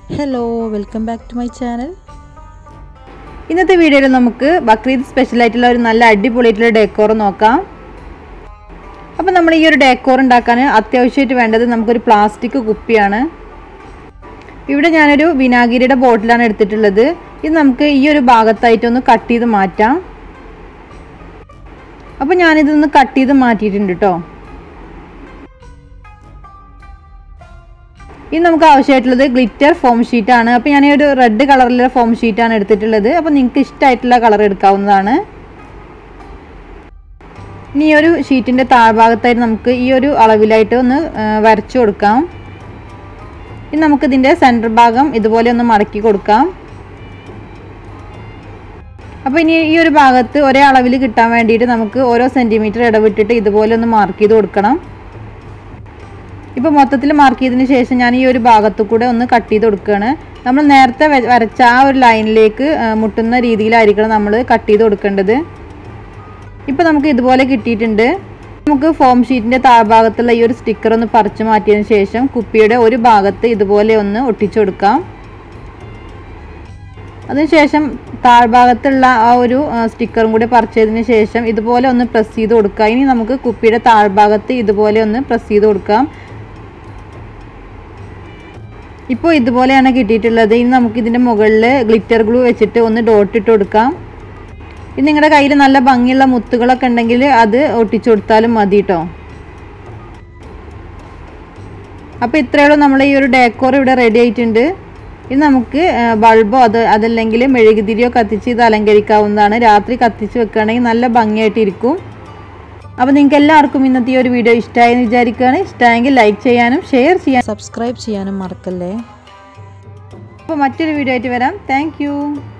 hello welcome back to my channel ഇന്നത്തെ വീഡിയോയിൽ നമുക്ക് ബക്രീദ് സ്പെഷ്യൽ ആയിട്ടുള്ള ഒരു നല്ല അടിപൊളിയായിട്ടുള്ള ഡെക്കോർ നോക്കാം അപ്പോൾ നമ്മൾ ഈ ഒരു ഡെക്കോർ ഉണ്ടാക്കാൻ അത്യാവശ്യമായിട്ട് വേണ്ടത് നമുക്കൊരു പ്ലാസ്റ്റിക് കുപ്പിയാണ് ഇവിടെ ഞാനൊരു വിനാഗിരിയുടെ ബോട്ടിലാണ് എടുത്തിട്ടുള്ളത് ഇത് നമുക്ക് ഈ ഒരു ഭാഗത്തായിട്ടൊന്ന് കട്ട് ചെയ്ത് മാറ്റാം അപ്പോൾ ഞാനിതൊന്ന് കട്ട് ചെയ്ത് മാറ്റിയിട്ടുണ്ട് കേട്ടോ ഇനി നമുക്ക് ആവശ്യമായിട്ടുള്ളത് ഗ്ലിറ്റർ ഫോം ഷീറ്റ് ആണ് അപ്പോൾ ഞാൻ ഒരു റെഡ് കളറിലുള്ള ഫോം ഷീറ്റ് ആണ് എടുത്തിട്ടുള്ളത് അപ്പോൾ നിങ്ങൾക്ക് ഇഷ്ടമായിട്ടുള്ള കളർ എടുക്കാവുന്നതാണ് ഇനി ഈ ഒരു ഷീറ്റിൻ്റെ താഴ്ഭാഗത്തായിട്ട് നമുക്ക് ഈ ഒരു അളവിലായിട്ട് ഒന്ന് വരച്ചു കൊടുക്കാം ഇനി നമുക്ക് ഇതിൻ്റെ സെൻറ്റർ ഭാഗം ഇതുപോലെ ഒന്ന് മടക്കി കൊടുക്കാം അപ്പോൾ ഇനി ഈ ഒരു ഭാഗത്ത് ഒരേ അളവിൽ കിട്ടാൻ വേണ്ടിയിട്ട് നമുക്ക് ഓരോ സെൻറ്റിമീറ്റർ ഇടവിട്ടിട്ട് ഇതുപോലെ ഒന്ന് മാർക്ക് ചെയ്ത് കൊടുക്കണം ഇപ്പോൾ മൊത്തത്തിൽ മാർക്ക് ചെയ്തതിന് ശേഷം ഞാൻ ഈ ഒരു ഭാഗത്തു കൂടെ ഒന്ന് കട്ട് ചെയ്ത് കൊടുക്കുകയാണ് നമ്മൾ നേരത്തെ വരച്ച ആ ഒരു ലൈനിലേക്ക് മുട്ടുന്ന രീതിയിലായിരിക്കണം നമ്മൾ കട്ട് ചെയ്ത് കൊടുക്കേണ്ടത് ഇപ്പോൾ നമുക്ക് ഇതുപോലെ കിട്ടിയിട്ടുണ്ട് നമുക്ക് ഫോം ഷീറ്റിൻ്റെ താഴ്ഭാഗത്തുള്ള ഈ ഒരു സ്റ്റിക്കർ ഒന്ന് പറിച്ചു മാറ്റിയതിന് ശേഷം കുപ്പിയുടെ ഒരു ഭാഗത്ത് ഇതുപോലെ ഒന്ന് ഒട്ടിച്ചു കൊടുക്കാം അതിനുശേഷം താഴ്ഭാഗത്തുള്ള ആ ഒരു സ്റ്റിക്കറും കൂടി പറിച്ചതിന് ശേഷം ഇതുപോലെ ഒന്ന് പ്രസ് ചെയ്ത് കൊടുക്കുക ഇനി നമുക്ക് കുപ്പിയുടെ താഴ്ഭാഗത്ത് ഇതുപോലെ ഒന്ന് പ്രസ് ചെയ്ത് കൊടുക്കാം ഇപ്പോൾ ഇതുപോലെയാണ് കിട്ടിയിട്ടുള്ളത് ഇനി നമുക്ക് ഇതിൻ്റെ മുകളിൽ ഗ്ലിറ്റർ ഗ്ലൂ വെച്ചിട്ട് ഒന്ന് ഡോട്ട് ഇട്ട് കൊടുക്കാം ഇനി നിങ്ങളുടെ കയ്യിൽ നല്ല ഭംഗിയുള്ള മുത്തുകളൊക്കെ ഉണ്ടെങ്കിൽ അത് ഒട്ടിച്ചു കൊടുത്താലും മതി കേട്ടോ അപ്പോൾ ഇത്രയുള്ളൂ നമ്മൾ ഈ ഒരു ഡേക്കോർ ഇവിടെ റെഡി ആയിട്ടുണ്ട് ഇത് നമുക്ക് ബൾബോ അത് അതല്ലെങ്കിൽ മെഴുകുതിരിയോ കത്തിച്ച് ഇത് അലങ്കരിക്കാവുന്നതാണ് രാത്രി കത്തിച്ച് വെക്കുകയാണെങ്കിൽ നല്ല ഭംഗിയായിട്ടിരിക്കും അപ്പോൾ നിങ്ങൾക്ക് എല്ലാവർക്കും ഇന്നത്തെ ഈ ഒരു വീഡിയോ ഇഷ്ടമായെന്ന് വിചാരിക്കുകയാണ് ഇഷ്ടമായെങ്കിൽ ലൈക്ക് ചെയ്യാനും ഷെയർ ചെയ്യാനും സബ്സ്ക്രൈബ് ചെയ്യാനും മറക്കല്ലേ അപ്പോൾ മറ്റൊരു വീഡിയോ ആയിട്ട് വരാം താങ്ക്